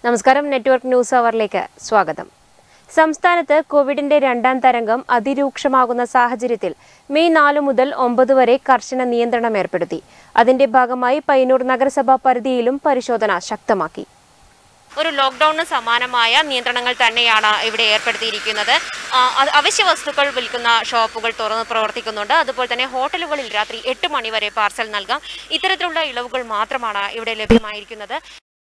നമസ്കാരം network news അവറിലേക്ക് സ്വാഗതം സംസ്ഥാനത്ത് കോവിഡിന്റെ രണ്ടാം തരംഗം അതിരൂക്ഷമാകുന്ന സാഹചര്യത്തിൽ മെയ് നാല് മുതൽ ഒമ്പത് വരെ കർശന നിയന്ത്രണം ഏർപ്പെടുത്തി അതിന്റെ ഭാഗമായി പയ്യന്നൂർ നഗരസഭാ പരിധിയിലും പരിശോധന ശക്തമാക്കി ഒരു ലോക്ക്ഡൌണിന് സമാനമായ നിയന്ത്രണങ്ങൾ തന്നെയാണ് ഇവിടെ ഏർപ്പെടുത്തിയിരിക്കുന്നത് ആ, അത് അവശ്യ വസ്തുക്കൾ വിൽക്കുന്ന ഷോപ്പുകൾ തുറന്ന് പ്രവർത്തിക്കുന്നുണ്ട് അതുപോലെ തന്നെ ഹോട്ടലുകളിൽ രാത്രി എട്ട് മണി വരെ പാർസൽ നൽകാം ഇത്തരത്തിലുള്ള ഇളവുകൾ മാത്രമാണ് ഇവിടെ ലഭ്യമായിരിക്കുന്നത്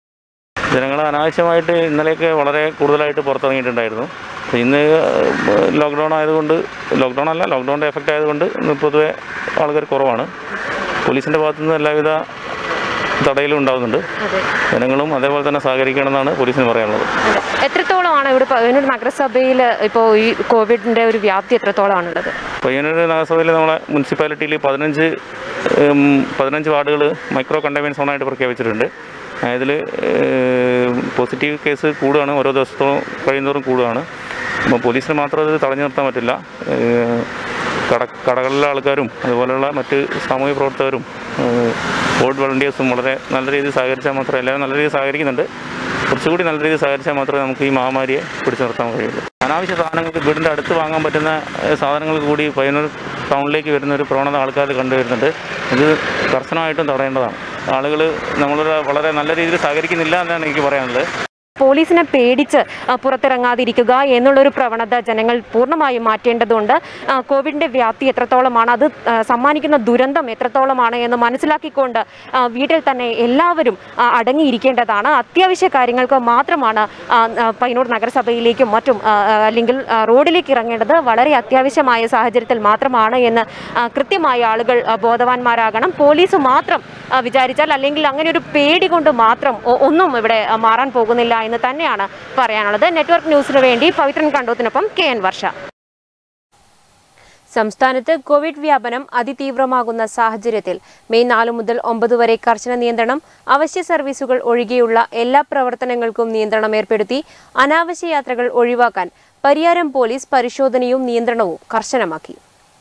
ജനങ്ങൾ അനാവശ്യമായിട്ട് ഇന്നലെയൊക്കെ വളരെ കൂടുതലായിട്ട് പുറത്തിറങ്ങിയിട്ടുണ്ടായിരുന്നു അപ്പോൾ ഇന്ന് ലോക്ക്ഡൗൺ ആയതുകൊണ്ട് ലോക്ക്ഡൗൺ അല്ല ലോക്ക്ഡൗണിൻ്റെ എഫക്റ്റ് ആയതുകൊണ്ട് ഇന്ന് പൊതുവെ ആൾക്കാർ കുറവാണ് പോലീസിൻ്റെ ഭാഗത്തു നിന്ന് എല്ലാവിധ തടയിലും ഉണ്ടാകുന്നുണ്ട് അതെ ജനങ്ങളും അതേപോലെ തന്നെ സഹകരിക്കണമെന്നാണ് പോലീസിന് പറയാനുള്ളത് എത്രത്തോളമാണ് ഇവിടെ പയ്യന്നൂർ നഗരസഭയിൽ ഇപ്പോൾ ഈ കോവിഡിന്റെ ഒരു വ്യാപ്തി എത്രത്തോളമാണുള്ളത് പയ്യന്നൂർ നഗരസഭയിൽ നമ്മളെ മുനിസിപ്പാലിറ്റിയിൽ പതിനഞ്ച് ഉം, പതിനഞ്ച് വാർഡുകൾ മൈക്രോ കണ്ടെയ്ൻമെൻറ്റ് സോണായിട്ട് പ്രഖ്യാപിച്ചിട്ടുണ്ട് അതിൽ പോസിറ്റീവ് കേസ് കൂടുകയാണ് ഓരോ ദിവസത്തോളം കഴിയുന്നതോറും കൂടുകയാണ് അപ്പോൾ പോലീസിന് മാത്രം അത് തടഞ്ഞു നിർത്താൻ പറ്റില്ല ഏഹ്, കട കടകളിലെ ആൾക്കാരും അതുപോലെയുള്ള മറ്റ് സാമൂഹ്യ പ്രവർത്തകരും ബോർഡ് വളണ്ടിയേഴ്സും വളരെ നല്ല രീതിയിൽ സഹകരിച്ചാൽ മാത്രമേ എല്ലാവരും നല്ല രീതിയിൽ സഹകരിക്കുന്നുണ്ട് കുറച്ചുകൂടി നല്ല രീതിയിൽ സഹകരിച്ചാൽ മാത്രമേ നമുക്ക് ഈ മഹാമാരിയെ പിടിച്ചു നിർത്താൻ കഴിയുള്ളൂ അനാവശ്യ സാധനങ്ങൾക്ക് വീടിൻ്റെ അടുത്ത് വാങ്ങാൻ പറ്റുന്ന ഏഹ്, സാധനങ്ങൾ കൂടി പയ്യന്നൂർ ടൗണിലേക്ക് വരുന്ന ഒരു പ്രവണത ആൾക്കാർ കണ്ടുവരുന്നുണ്ട് ഇത് കർശനമായിട്ടും തടയേണ്ടതാണ് ആളുകൾ നമ്മളൊരു വളരെ നല്ല രീതിയിൽ സഹകരിക്കുന്നില്ല എന്നാണ് എനിക്ക് പറയാനുള്ളത് പോലീസിനെ പേടിച്ച് ആ, പുറത്തിറങ്ങാതിരിക്കുക എന്നുള്ളൊരു പ്രവണത ജനങ്ങൾ പൂർണ്ണമായും മാറ്റേണ്ടതുണ്ട് ആ, കോവിഡിന്റെ വ്യാപ്തി എത്രത്തോളമാണ് അത് ആ, സമ്മാനിക്കുന്ന ദുരന്തം എത്രത്തോളമാണ് എന്ന് മനസ്സിലാക്കിക്കൊണ്ട് ആ, വീട്ടിൽ തന്നെ എല്ലാവരും ആ, അടങ്ങിയിരിക്കേണ്ടതാണ് അത്യാവശ്യ കാര്യങ്ങൾക്ക് മാത്രമാണ് ആ, ആ, പയ്യന്നൂർ നഗരസഭയിലേക്കും മറ്റും ആ, ആ, അല്ലെങ്കിൽ ആ, റോഡിലേക്ക് ഇറങ്ങേണ്ടത് വളരെ അത്യാവശ്യമായ സാഹചര്യത്തിൽ മാത്രമാണ് എന്ന് ആ, കൃത്യമായി ആളുകൾ ആ, ബോധവാന്മാരാകണം പോലീസ് മാത്രം ആ, വിചാരിച്ചാൽ അല്ലെങ്കിൽ അങ്ങനെ ഒരു പേടി കൊണ്ട് മാത്രം ഒ- ഒന്നും ഇവിടെ ആ, മാറാൻ പോകുന്നില്ല എന്ന് തന്നെയാണ് പറയാനുള്ളത് നെറ്റ്വർക്ക് ന്യൂസിന് വേണ്ടി പവിത്രൻ കണ്ടോത്തിനൊപ്പം കെ എൻ വർഷ സംസ്ഥാനത്ത് കോവിഡ് വ്യാപനം അതിതീവ്രമാകുന്ന സാഹചര്യത്തിൽ മെയ് നാല് മുതൽ ഒമ്പത് വരെ കർശന നിയന്ത്രണം അവശ്യ സർവീസുകൾ ഒഴികെയുള്ള എല്ലാ പ്രവർത്തനങ്ങൾക്കും നിയന്ത്രണം ഏർപ്പെടുത്തി അനാവശ്യ യാത്രകൾ ഒഴിവാക്കാൻ പരിയാരം പോലീസ് പരിശോധനയും നിയന്ത്രണവും കർശനമാക്കി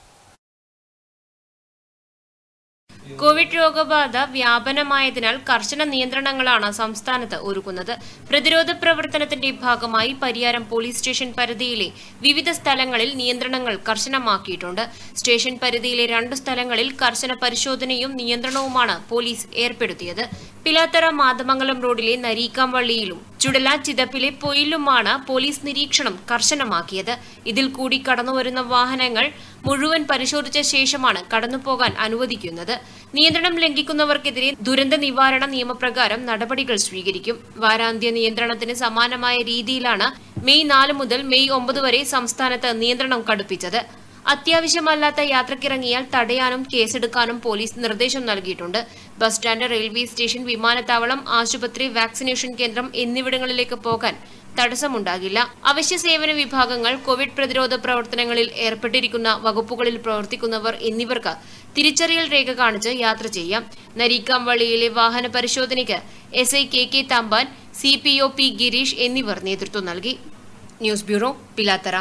കോവിഡ് രോഗബാധ വ്യാപനമായതിനാൽ കർശന നിയന്ത്രണങ്ങളാണ് സംസ്ഥാനത്ത് ഒരുക്കുന്നത് പ്രതിരോധ പ്രവർത്തനത്തിന്റെ ഭാഗമായി പരിയാരം പോലീസ് സ്റ്റേഷൻ പരിധിയിലെ വിവിധ സ്ഥലങ്ങളിൽ നിയന്ത്രണങ്ങൾ കർശനമാക്കിയിട്ടുണ്ട് സ്റ്റേഷൻ പരിധിയിലെ രണ്ട് സ്ഥലങ്ങളിൽ കർശന പരിശോധനയും നിയന്ത്രണവുമാണ് പോലീസ് ഏർപ്പെടുത്തിയത് പിലാത്തറ മാതമംഗലം റോഡിലെ നരീക്കാംവള്ളിയിലും ചുടല ചിതപ്പിലെ പൊയിലുമാണ് പോലീസ് നിരീക്ഷണം കർശനമാക്കിയത് ഇതിൽ കൂടി കടന്നുവരുന്ന വാഹനങ്ങൾ മുഴുവൻ പരിശോധിച്ച ശേഷമാണ് കടന്നുപോകാൻ അനുവദിക്കുന്നത് നിയന്ത്രണം ലംഘിക്കുന്നവർക്കെതിരെ ദുരന്ത നിവാരണ നിയമപ്രകാരം നടപടികൾ സ്വീകരിക്കും വാരാന്ത്യ നിയന്ത്രണത്തിന് സമാനമായ രീതിയിലാണ് മെയ് നാല് മുതൽ മെയ് ഒമ്പത് വരെ സംസ്ഥാനത്ത് നിയന്ത്രണം കടുപ്പിച്ചത് അത്യാവശ്യമല്ലാത്ത യാത്രക്കിറങ്ങിയാൽ തടയാനും കേസെടുക്കാനും പോലീസ് നിർദ്ദേശം നൽകിയിട്ടുണ്ട് ബസ് സ്റ്റാൻഡ് റെയിൽവേ സ്റ്റേഷൻ വിമാനത്താവളം ആശുപത്രി വാക്സിനേഷൻ കേന്ദ്രം എന്നിവിടങ്ങളിലേക്ക് പോകാൻ തടസ്സമുണ്ടാകില്ല അവശ്യ സേവന വിഭാഗങ്ങൾ കോവിഡ് പ്രതിരോധ പ്രവർത്തനങ്ങളിൽ ഏർപ്പെട്ടിരിക്കുന്ന വകുപ്പുകളിൽ പ്രവർത്തിക്കുന്നവർ എന്നിവർക്ക് തിരിച്ചറിയൽ രേഖ കാണിച്ച് യാത്ര ചെയ്യാം നരീക്കാംവള്ളിയിലെ വാഹന പരിശോധനയ്ക്ക് S I K K Thampan C P O P Girish എന്നിവർ നേതൃത്വം നൽകി ന്യൂസ് ബ്യൂറോ പിലാത്തറ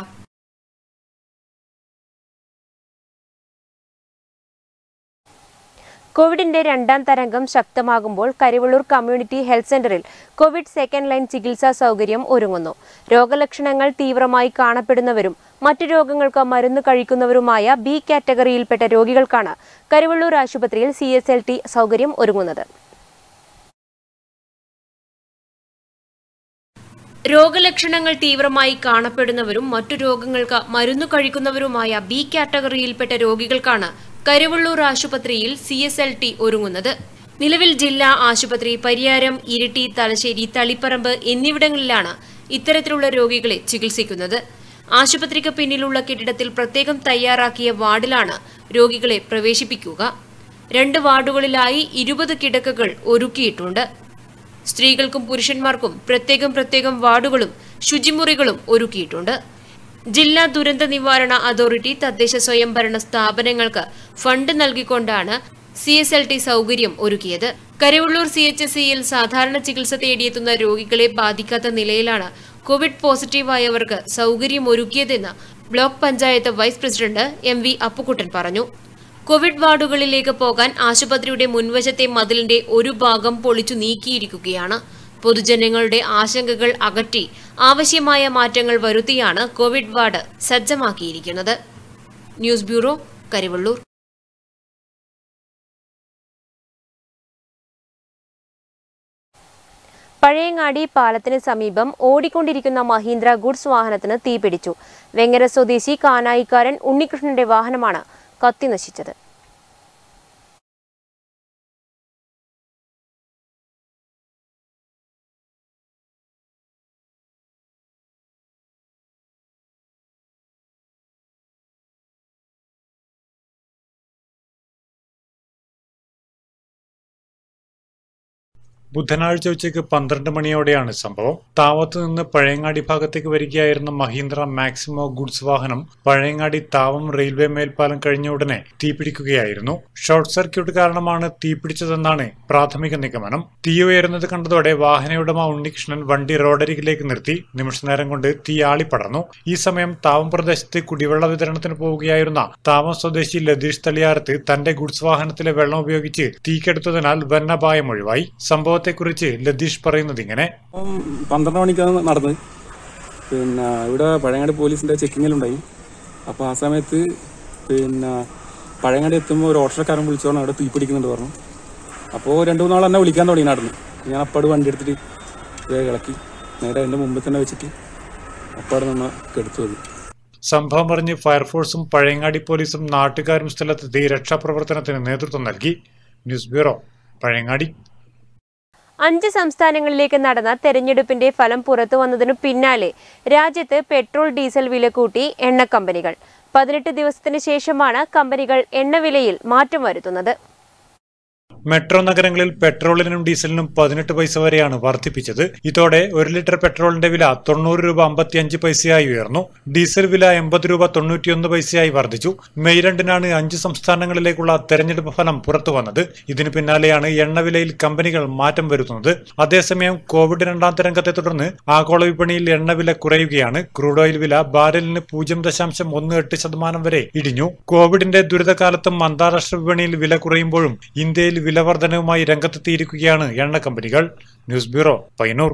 കോവിഡിന്റെ രണ്ടാം തരംഗം ശക്തമാകുമ്പോൾ കരിവള്ളൂർ കമ്മ്യൂണിറ്റി ഹെൽത്ത് സെന്ററിൽ കോവിഡ് സെക്കൻഡ് ലൈൻ ചികിത്സാ സൗകര്യം ഒരുങ്ങുന്നു രോഗലക്ഷണങ്ങൾ തീവ്രമായി കാണപ്പെടുന്നവരും മറ്റു രോഗങ്ങൾക്ക് മരുന്ന് കഴിക്കുന്നവരുമായ ബി കാറ്റഗറിയിൽപ്പെട്ട രോഗികൾക്കാണ് കരിവള്ളൂർ ആശുപത്രിയിൽ സി എസ് എൽ ടി സൗകര്യം ഒരുങ്ങുന്നത് രോഗലക്ഷണങ്ങൾ തീവ്രമായി കാണപ്പെടുന്നവരും മറ്റു രോഗങ്ങൾക്ക് മരുന്ന് കഴിക്കുന്നവരുമായ ബി കാറ്റഗറിയിൽപ്പെട്ട രോഗികൾക്കാണ് കരുവള്ളൂർ ആശുപത്രിയിൽ സി എസ് എൽ ടി ഒരുങ്ങുന്നത് നിലവിൽ ജില്ലാ ആശുപത്രി പരിയാരം ഇരിട്ടി തലശ്ശേരി തളിപ്പറമ്പ് എന്നിവിടങ്ങളിലാണ് ഇത്തരത്തിലുള്ള രോഗികളെ ചികിത്സിക്കുന്നത് ആശുപത്രിക്ക് പിന്നിലുള്ള കെട്ടിടത്തിൽ പ്രത്യേകം തയ്യാറാക്കിയ വാർഡിലാണ് രോഗികളെ പ്രവേശിപ്പിക്കുക രണ്ട് വാർഡുകളിലായി ഇരുപത് കിടക്കകൾ ഒരുക്കിയിട്ടുണ്ട് സ്ത്രീകൾക്കും പുരുഷന്മാർക്കും പ്രത്യേകം പ്രത്യേകം വാർഡുകളും ശുചിമുറികളും ഒരുക്കിയിട്ടുണ്ട് ജില്ലാ ദുരന്ത നിവാരണ അതോറിറ്റി തദ്ദേശ സ്വയംഭരണ സ്ഥാപനങ്ങൾക്ക് ഫണ്ട് നൽകിക്കൊണ്ടാണ് സി എസ് എൽ ടി സൗകര്യം ഒരുക്കിയത് കരുവള്ളൂർ സി എച്ച് എസ് സിയിൽ സാധാരണ ചികിത്സ തേടിയെത്തുന്ന രോഗികളെ ബാധിക്കാത്ത നിലയിലാണ് കോവിഡ് പോസിറ്റീവായവർക്ക് സൗകര്യം ഒരുക്കിയതെന്ന് block panchayat vice president M V Appukuttan പറഞ്ഞു കോവിഡ് വാർഡുകളിലേക്ക് പോകാൻ ആശുപത്രിയുടെ മുൻവശത്തെ മതിലിന്റെ ഒരു ഭാഗം പൊളിച്ചു നീക്കിയിരിക്കുകയാണ് പൊതുജനങ്ങളുടെ ആശങ്കകൾ അകറ്റി ആവശ്യമായ മാറ്റങ്ങൾ വരുത്തിയാണ് കോവിഡ് വാർഡ് സജ്ജമാക്കിയിരിക്കുന്നത് ന്യൂസ് ബ്യൂറോ കരിവള്ളൂർ പഴയങ്ങാടി പാലത്തിന് സമീപം ഓടിക്കൊണ്ടിരിക്കുന്ന മഹീന്ദ്ര ഗുഡ്സ് വാഹനത്തിന് തീപിടിച്ചു വെങ്ങര സ്വദേശി കാനായിക്കാരൻ ഉണ്ണികൃഷ്ണന്റെ വാഹനമാണ് കത്തിനശിച്ചത് ബുധനാഴ്ച ഉച്ചയ്ക്ക് പന്ത്രണ്ട് മണിയോടെയാണ് സംഭവം താവത്ത് നിന്ന് പഴയങ്ങാടി ഭാഗത്തേക്ക് വരികയായിരുന്ന മഹീന്ദ്ര മാക്സിമോ ഗുഡ്സ് വാഹനം പഴയങ്ങാടി താവം റെയിൽവേ മേൽപ്പാലം കഴിഞ്ഞ ഉടനെ തീപിടിക്കുകയായിരുന്നു ഷോർട്ട് സർക്യൂട്ട് കാരണമാണ് തീപിടിച്ചതെന്നാണ് പ്രാഥമിക നിഗമനം തീ ഉയരുന്നത് കണ്ടതോടെ വാഹനയുടമ ഉണ്ണികൃഷ്ണൻ വണ്ടി റോഡരികിലേക്ക് നിർത്തി നിമിഷനേരം കൊണ്ട് തീ ആളിപ്പടർന്നു ഈ സമയം താവം പ്രദേശത്ത് കുടിവെള്ള വിതരണത്തിന് പോവുകയായിരുന്ന താവം സ്വദേശി ലതീഷ് തളിയാരത്ത് തന്റെ ഗുഡ്സ് വാഹനത്തിലെ വെള്ളം ഉപയോഗിച്ച് തീക്കെടുത്തതിനാൽ വൻ അപായം ഒഴിവായി സംഭവത്തെക്കുറിച്ച് ലതീഷ് പറയുന്നത് ഇങ്ങനെ അപ്പം പന്ത്രണ്ട് മണിക്കാണ് നടന്നത് പിന്നെ ഇവിടെ പഴയങ്ങാടി പോലീസിന്റെ ചെക്കിങ്ങിലുണ്ടായി അപ്പോൾ ആ സമയത്ത് പിന്നെ പഴയങ്ങാടി എത്തുമ്പോൾ ഒരു ഓട്ടോക്കാരൻ വിളിച്ചോണ്ട് അവിടെ തീ പിടിക്കുന്നുണ്ട് പറഞ്ഞു അപ്പോൾ രണ്ടു മൂന്നാൾ എന്നെ വിളിക്കാൻ തുടങ്ങി നടന്ന് ഞാൻ അപ്പാട് വണ്ടി എടുത്തിട്ട് വേഗം ഇളക്കി നേരെ എൻ്റെ മുമ്പിൽ തന്നെ വെച്ചിട്ട് അപ്പാട് നിന്ന് കെടുത്തു അത് സംഭവം അറിഞ്ഞ് ഫയർഫോഴ്സും പഴയങ്ങാടി പോലീസും നാട്ടുകാരും സ്ഥലത്തെത്തി രക്ഷാപ്രവർത്തനത്തിന് നേതൃത്വം നൽകി ന്യൂസ് ബ്യൂറോ പഴയങ്ങാടി അഞ്ച് സംസ്ഥാനങ്ങളിലേക്ക് നടന്ന തെരഞ്ഞെടുപ്പിന്റെ ഫലം പുറത്തു വന്നതിനു പിന്നാലെ രാജ്യത്ത് പെട്രോൾ ഡീസൽ വില കൂട്ടി എണ്ണ കമ്പനികൾ പതിനെട്ട് ദിവസത്തിന് ശേഷമാണ് കമ്പനികൾ എണ്ണവിലയിൽ മാറ്റം വരുത്തുന്നത് മെട്രോ നഗരങ്ങളിൽ പെട്രോളിനും ഡീസലിനും പതിനെട്ട് പൈസ വരെയാണ് വർദ്ധിപ്പിച്ചത് ഇതോടെ ഒരു ലിറ്റർ പെട്രോളിന്റെ വില തൊണ്ണൂറ് രൂപ അമ്പത്തിയഞ്ച് പൈസയായി ഉയർന്നു ഡീസൽ വില എൺപത് രൂപ തൊണ്ണൂറ്റിയൊന്ന് പൈസയായി വർദ്ധിച്ചു മെയ് രണ്ടിനാണ് അഞ്ച് സംസ്ഥാനങ്ങളിലേക്കുള്ള തെരഞ്ഞെടുപ്പ് ഫലം പുറത്തു വന്നത് ഇതിനു പിന്നാലെയാണ് എണ്ണവിലയിൽ കമ്പനികൾ മാറ്റം വരുത്തുന്നത് അതേസമയം കോവിഡ് രണ്ടാം തരംഗത്തെ തുടർന്ന് ആഗോള വിപണിയിൽ എണ്ണവില കുറയുകയാണ് ക്രൂഡ് ഓയിൽ വില ബാരലിന് പൂജ്യം ദശാംശം ഒന്ന് എട്ട് ശതമാനം വരെ ഇടിഞ്ഞു കോവിഡിന്റെ ദുരിതകാലത്തും അന്താരാഷ്ട്ര വിപണിയിൽ വില കുറയുമ്പോഴും ഇന്ത്യയിൽ വില വർധനവുമായി രംഗത്തെത്തിയിരിക്കുകയാണ് എണ്ണ കമ്പനികൾ ന്യൂസ് ബ്യൂറോ പയ്യന്നൂർ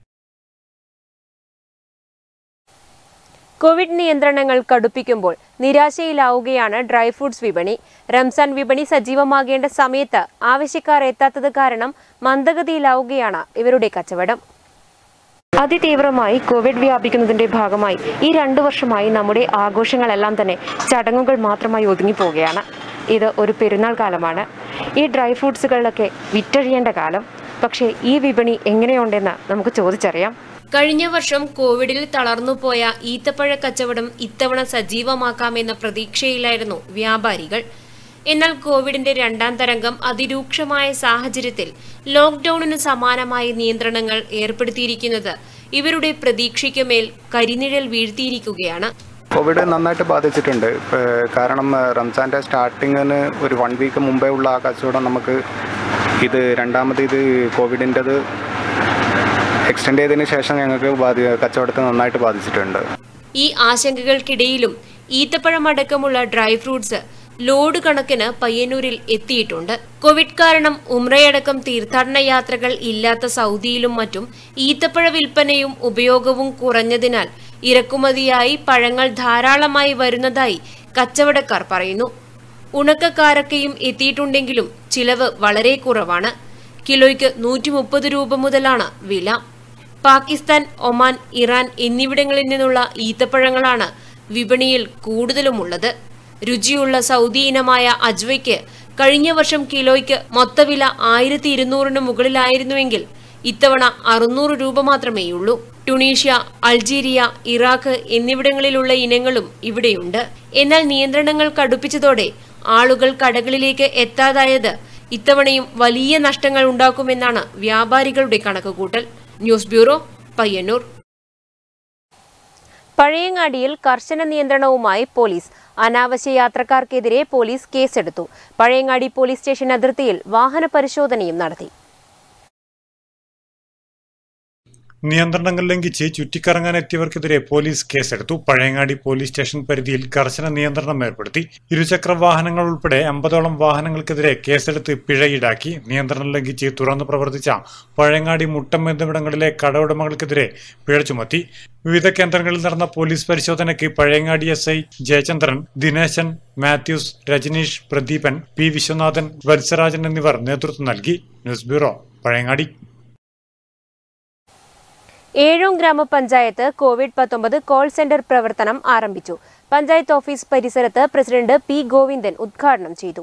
കോവിഡ് നിയന്ത്രണങ്ങൾ കടുപ്പിക്കുമ്പോൾ നിരാശയിലാവുകയാണ് ഡ്രൈ ഫ്രൂട്ട്സ് വിപണി റംസാൻ വിപണി സജീവമാകേണ്ട സമയത്ത് ആവശ്യക്കാർ എത്താത്തത് കാരണം മന്ദഗതിയിലാവുകയാണ് ഇവരുടെ കച്ചവടം അതിതീവ്രമായി കോവിഡ് വ്യാപിക്കുന്നതിന്റെ ഭാഗമായി ഈ രണ്ടു വർഷമായി നമ്മുടെ ആഘോഷങ്ങളെല്ലാം തന്നെ ചടങ്ങുകൾ മാത്രമായി ഒതുങ്ങിപ്പോവുകയാണ് ഇത് ഒരു പെരുന്നാൾ കാലമാണ് ഈ ഡ്രൈ ഫ്രൂട്ട്സുകളിലൊക്കെ വിറ്റഴിയേണ്ട കാലം പക്ഷേ ഈ വിപണി എങ്ങനെയുണ്ടെന്ന് നമുക്ക് ചോദിച്ചറിയാം കഴിഞ്ഞ വർഷം കോവിഡിൽ തളർന്നുപോയ ഈത്തപ്പഴ കച്ചവടം ഇത്തവണ സജീവമാക്കാമെന്ന പ്രതീക്ഷയിലായിരുന്നു വ്യാപാരികൾ എന്നാൽ കോവിഡിന്റെ രണ്ടാം തരംഗം അതിരൂക്ഷമായ സാഹചര്യത്തിൽ ലോക്ക്ഡൌണിന് സമാനമായ നിയന്ത്രണങ്ങൾ ഏർപ്പെടുത്തിയിരിക്കുന്നത് ഇവരുടെ പ്രതീക്ഷയ്ക്ക് മേൽ കരിനിഴൽ വീഴ്ത്തിയിരിക്കുകയാണ് കോവിഡ് നന്നായിട്ട് ബാധിച്ചിട്ടുണ്ട് ഏഹ് കാരണം ഏഹ് റംസാൻ്റെ സ്റ്റാർട്ടിങ്ങിന് ഒരു വൺ വീക്ക് മുമ്പേ ഉള്ള ആ കച്ചവടം നമുക്ക് ഇത് രണ്ടാമത് ഇത് കോവിഡിൻ്റെത് എക്സ്റ്റെൻഡ് ചെയ്തതിന് ശേഷം ഞങ്ങൾക്ക് ബാധി കച്ചവടത്തെ നന്നായിട്ട് ബാധിച്ചിട്ടുണ്ട് ഈ ആശങ്കകൾക്കിടയിലും ഈത്തപ്പഴമടക്കമുള്ള ഡ്രൈ ഫ്രൂട്ട്സ് ലോഡ് കണക്കിന് പയ്യന്നൂരിൽ എത്തിയിട്ടുണ്ട് കോവിഡ് കാരണം ഉമ്രയടക്കം തീർത്ഥാടന യാത്രകൾ ഇല്ലാത്ത സൗദിയിലും മറ്റും ഈത്തപ്പഴ വിൽപ്പനയും ഉപയോഗവും കുറഞ്ഞതിനാൽ ഇറക്കുമതിയായി പഴങ്ങൾ ധാരാളമായി വരുന്നതായി കച്ചവടക്കാർ പറയുന്നു ഉണക്കക്കാരൊക്കെയും എത്തിയിട്ടുണ്ടെങ്കിലും ചിലവ് വളരെ കുറവാണ് കിലോയ്ക്ക് നൂറ്റി മുപ്പത് രൂപ മുതലാണ് വില പാകിസ്ഥാൻ ഒമാൻ ഇറാൻ എന്നിവിടങ്ങളിൽ നിന്നുള്ള ഈത്തപ്പഴങ്ങളാണ് വിപണിയിൽ കൂടുതലുമുള്ളത് രുചിയുള്ള സൗദി ഇനമായ അജ്വയ്ക്ക് കഴിഞ്ഞ വർഷം കിലോയ്ക്ക് മൊത്തവില ആയിരത്തി ഇരുന്നൂറിന് മുകളിലായിരുന്നുവെങ്കിൽ ഇത്തവണ അറുന്നൂറ് രൂപ മാത്രമേയുള്ളൂ ടുണീഷ്യ അൾജീരിയ ഇറാഖ് എന്നിവിടങ്ങളിലുള്ള ഇനങ്ങളും ഇവിടെയുണ്ട് എന്നാൽ നിയന്ത്രണങ്ങൾ കടുപ്പിച്ചതോടെ ആളുകൾ കടകളിലേക്ക് എത്താതായത് ഇത്തവണയും വലിയ നഷ്ടങ്ങൾ ഉണ്ടാക്കുമെന്നാണ് വ്യാപാരികളുടെ കണക്കുകൂട്ടൽ ന്യൂസ് ബ്യൂറോ പയ്യന്നൂർ പഴയങ്ങാടിയിൽ കർശന നിയന്ത്രണവുമായി പോലീസ് അനാവശ്യ യാത്രക്കാർക്കെതിരെ പോലീസ് കേസെടുത്തു പഴയങ്ങാടി പോലീസ് സ്റ്റേഷൻ അതിർത്തിയിൽ വാഹന പരിശോധനയും നടത്തി നിയന്ത്രണങ്ങൾ ലംഘിച്ച് ചുറ്റിക്കറങ്ങാൻ എത്തിയവർക്കെതിരെ പോലീസ് കേസെടുത്തു പഴയങ്ങാടി പോലീസ് സ്റ്റേഷൻ പരിധിയിൽ കർശന നിയന്ത്രണം ഏർപ്പെടുത്തി ഇരുചക്ര വാഹനങ്ങൾ ഉൾപ്പെടെ അമ്പതോളം വാഹനങ്ങൾക്കെതിരെ കേസെടുത്ത് പിഴ ഈടാക്കി നിയന്ത്രണം ലംഘിച്ച് തുറന്നു പ്രവർത്തിച്ച പഴയങ്ങാടി മുട്ടം എന്നിവിടങ്ങളിലെ കടഉടമകൾക്കെതിരെ പിഴ ചുമത്തി വിവിധ കേന്ദ്രങ്ങളിൽ നടന്ന പോലീസ് പരിശോധനയ്ക്ക് Pazhayangadi S I Jayachandran Dineshan Mathews Rajaneesh Pradeepan P Viswanathan Valsarajan എന്നിവർ നേതൃത്വം നൽകി ന്യൂസ് ബ്യൂറോ പഴയങ്ങാടി ഏഴൂം ഗ്രാമപഞ്ചായത്ത് കോവിഡ് പത്തൊമ്പത് കോൾ സെന്റർ പ്രവർത്തനം ആരംഭിച്ചു പഞ്ചായത്ത് ഓഫീസ് പരിസരത്ത് പ്രസിഡന്റ് പി ഗോവിന്ദൻ ഉദ്ഘാടനം ചെയ്തു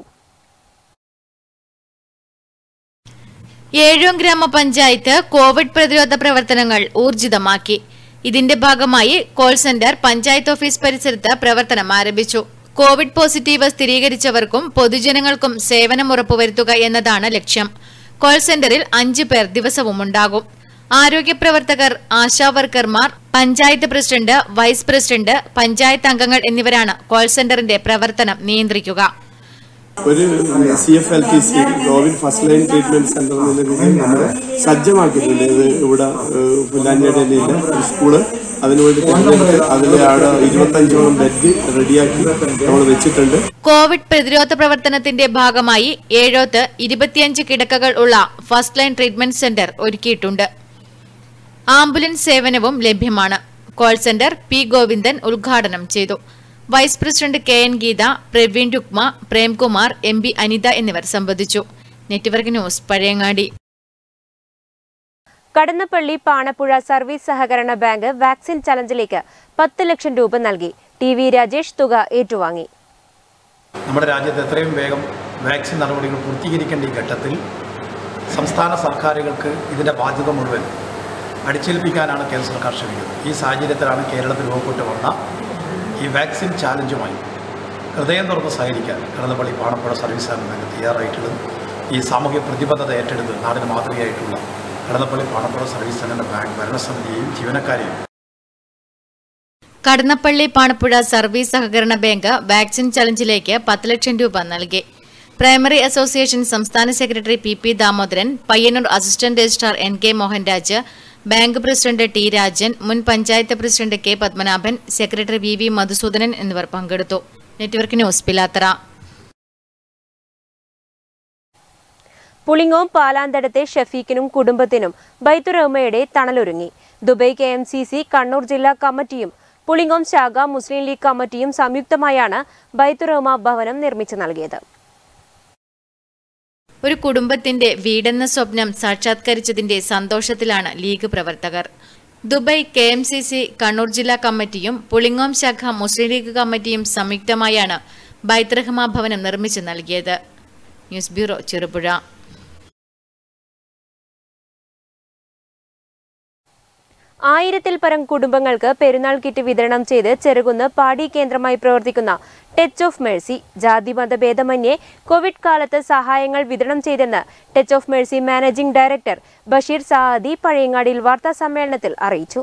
ഏഴൂം ഗ്രാമപഞ്ചായത്ത് കോവിഡ് പ്രതിരോധ പ്രവർത്തനങ്ങൾ ഊർജിതമാക്കി ഇതിന്റെ ഭാഗമായി കോൾ സെന്റർ പഞ്ചായത്ത് ഓഫീസ് പരിസരത്ത് പ്രവർത്തനം ആരംഭിച്ചു കോവിഡ് പോസിറ്റീവ് സ്ഥിരീകരിച്ചവർക്കും പൊതുജനങ്ങൾക്കും സേവനം ഉറപ്പുവരുത്തുക എന്നതാണ് ലക്ഷ്യം കോൾ സെന്ററിൽ അഞ്ചു പേർ ദിവസവും ഉണ്ടാകും ആരോഗ്യ പ്രവർത്തകർ ആശാ വർക്കർമാർ panchayat president vice president panchayat അംഗങ്ങൾ എന്നിവരാണ് കോൾ സെന്ററിന്റെ പ്രവർത്തനം നിയന്ത്രിക്കുക ഒരു C F L T C Covid first line treatment centre എന്ന രീതിയിൽ നമ്മൾ സജ്ജമാക്കിയിട്ടുണ്ട് ഇത് ഇവിടെ ഏഹ്, പുല്ലാഞ്ചേരിയിലെ ഒരു സ്കൂള് അതിനുവേണ്ടി തെരഞ്ഞെടുത്ത് അതിലെ അവിടെ ഇരുപത്തഞ്ചോളം ബെഡ് റെഡിയാക്കി നമ്മൾ വെച്ചിട്ടുണ്ട് കോവിഡ് പ്രതിരോധ പ്രവർത്തനത്തിന്റെ ഭാഗമായി ഏഴോത്ത് ഇരുപത്തിയഞ്ച് കിടക്കകൾ ഉള്ള ഫസ്റ്റ് ലൈൻ ട്രീറ്റ്മെന്റ് സെന്റർ ഒരുക്കിയിട്ടുണ്ട് ആംബുലൻസ് സേവനവും ലഭ്യമാണ് കോൾ സെന്റർ പി ഗോവിന്ദൻ ഉദ്ഘാടനം ചെയ്തു vice president K N Geetha Praveen Rukma Premkumar M B Anitha എന്നിവർ സംബന്ധിച്ചു network news Pazhayangadi Kadannappalli Panappuzha service സഹകരണ ബാങ്ക് വാക്സിൻ ചലഞ്ചിലേക്ക് പത്ത് ലക്ഷം രൂപ നൽകി ടി വി രാജേഷ് തുക ഏറ്റുവാങ്ങി നമ്മുടെ രാജ്യത്ത് എത്രയും വേഗം വാക്സിൻ നടപടികൾ പൂർത്തീകരിക്കേണ്ട ഈ ഘട്ടത്തിൽ സംസ്ഥാന സർക്കാരുകൾക്ക് ഇതിൻ്റെ ബാധ്യത മുഴുവൻ അടിച്ചേൽപ്പിക്കാനാണ് കേന്ദ്ര സർക്കാർ ശ്രമിക്കുന്നത് ഈ സാഹചര്യത്തിലാണ് കേരളത്തിൽ രൂപപ്പെട്ട് വന്ന ഈ വാക്സിൻ ചാലഞ്ചുമായി ഹൃദയം തുറന്ന് സഹകരിക്കാൻ കടന്നപ്പള്ളി പാണപ്പുഴ സർവീസ് സഹകരണ ബാങ്ക് തയ്യാറായിട്ടുള്ളത് ഈ സാമൂഹ്യ പ്രതിബദ്ധത ഏറ്റെടുത്ത് നാടിന് മാതൃകയായിട്ടുള്ള കടന്നപ്പള്ളി പാണപ്പുഴ സർവീസ് സഹകരണ ബാങ്ക് ഭരണസമിതിയെയും ജീവനക്കാരെയും കടന്നപ്പള്ളി പാണപ്പുഴ സർവീസ് സഹകരണ ബാങ്ക് വാക്സിൻ ചലഞ്ചിലേക്ക് പത്ത് ലക്ഷം രൂപ നൽകി പ്രൈമറി അസോസിയേഷൻ സംസ്ഥാന secretary P P Damodaran Payyanur assistant registrar N K Mohanraj bank president T Rajan മുൻ panchayat president K Padmanabhan secretary V V Madhusoodanan എന്നിവർ പങ്കെടുത്തു നെറ്റ്വർക്ക് ന്യൂസ് പിലാത്തറ പുളിങ്ങോം പാലാന്തടത്തെ ഷഫീഖിനും കുടുംബത്തിനും ബൈത്തുറഹ്മയുടെ തണലൊരുങ്ങി Dubai K M C C Kannur ജില്ലാ കമ്മിറ്റിയും പുളിങ്ങോം ശാഖ മുസ്ലിം ലീഗ് കമ്മിറ്റിയും സംയുക്തമായാണ് ബൈത്തുറഹ്മ ഭവനം നിർമ്മിച്ചു നൽകിയത് ഒരു കുടുംബത്തിന്റെ വീടെന്ന സ്വപ്നം സാക്ഷാത്കരിച്ചതിന്റെ സന്തോഷത്തിലാണ് ലീഗ് പ്രവർത്തകർ Dubai K M C C Kannur ജില്ലാ കമ്മിറ്റിയും പുളിങ്ങോം ശാഖ മുസ്ലിം ലീഗ് കമ്മിറ്റിയും സംയുക്തമായാണ് ബൈത്രഹമ ഭവനം നിർമ്മിച്ചു നൽകിയത് ന്യൂസ് ബ്യൂറോ ചെറുപുഴ ആയിരത്തിൽ പരം കുടുംബങ്ങൾക്ക് പെരുന്നാൾ കിറ്റ് വിതരണം ചെയ്ത് ചെറുകുന്ന് പാടി കേന്ദ്രമായി പ്രവർത്തിക്കുന്ന ടച്ച് ഓഫ് മേഴ്സി ജാതിമത ഭേദമന്യേ കോവിഡ് കാലത്ത് സഹായങ്ങൾ വിതരണം ചെയ്തെന്ന് Touch of Mercy managing director Basheer Saadi പഴയങ്ങാടിയിൽ വാർത്താ സമ്മേളനത്തിൽ അറിയിച്ചു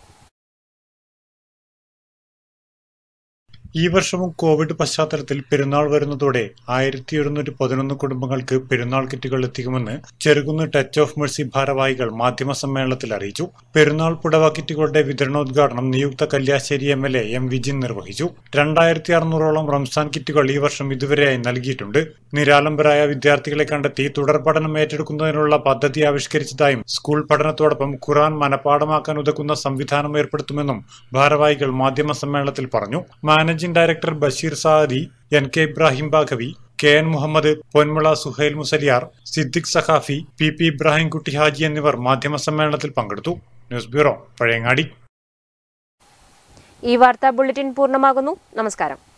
ഈ വർഷവും കോവിഡ് പശ്ചാത്തലത്തിൽ പെരുന്നാൾ വരുന്നതോടെ ആയിരത്തി ഒരുന്നൂറ്റി പതിനൊന്ന് കുടുംബങ്ങൾക്ക് പെരുന്നാൾ കിറ്റുകൾ എത്തിക്കുമെന്ന് ചെറുകുന്ന് ടച്ച് ഓഫ് മെഴ്സി ഭാരവാഹികൾ മാധ്യമ സമ്മേളനത്തിൽ അറിയിച്ചു പെരുന്നാൾ പുടവ കിറ്റുകളുടെ വിതരണോദ്ഘാടനം നിയുക്ത Kalliasseri M L A M Vijin നിർവഹിച്ചു രണ്ടായിരത്തി അറുന്നൂറോളം റംസാൻ കിറ്റുകൾ ഈ വർഷം ഇതുവരെയായി നൽകിയിട്ടുണ്ട് നിരാലംബരായ വിദ്യാർത്ഥികളെ കണ്ടെത്തി തുടർ പഠനം ഏറ്റെടുക്കുന്നതിനുള്ള പദ്ധതി ആവിഷ്കരിച്ചതായും സ്കൂൾ പഠനത്തോടൊപ്പം ഖുറാൻ മനപാഠമാക്കാൻ ഉതകുന്ന സംവിധാനം ഏർപ്പെടുത്തുമെന്നും ഭാരവാഹികൾ മാധ്യമ സമ്മേളനത്തിൽ പറഞ്ഞു managing director Basheer Saadi N K Ibrahim Baghavi K N Muhammad Ponmula Suhail Musliyar Siddique Saqafi P P Ibrahim Kutty Haji എന്നിവർ മാധ്യമ സമ്മേളനത്തിൽ പങ്കെടുത്തു ന്യൂസ് ബ്യൂറോ പഴയങ്ങാടി ഈ വാർത്താ ബുള്ളറ്റിൻ പൂർണ്ണമാകുന്നു നമസ്കാരം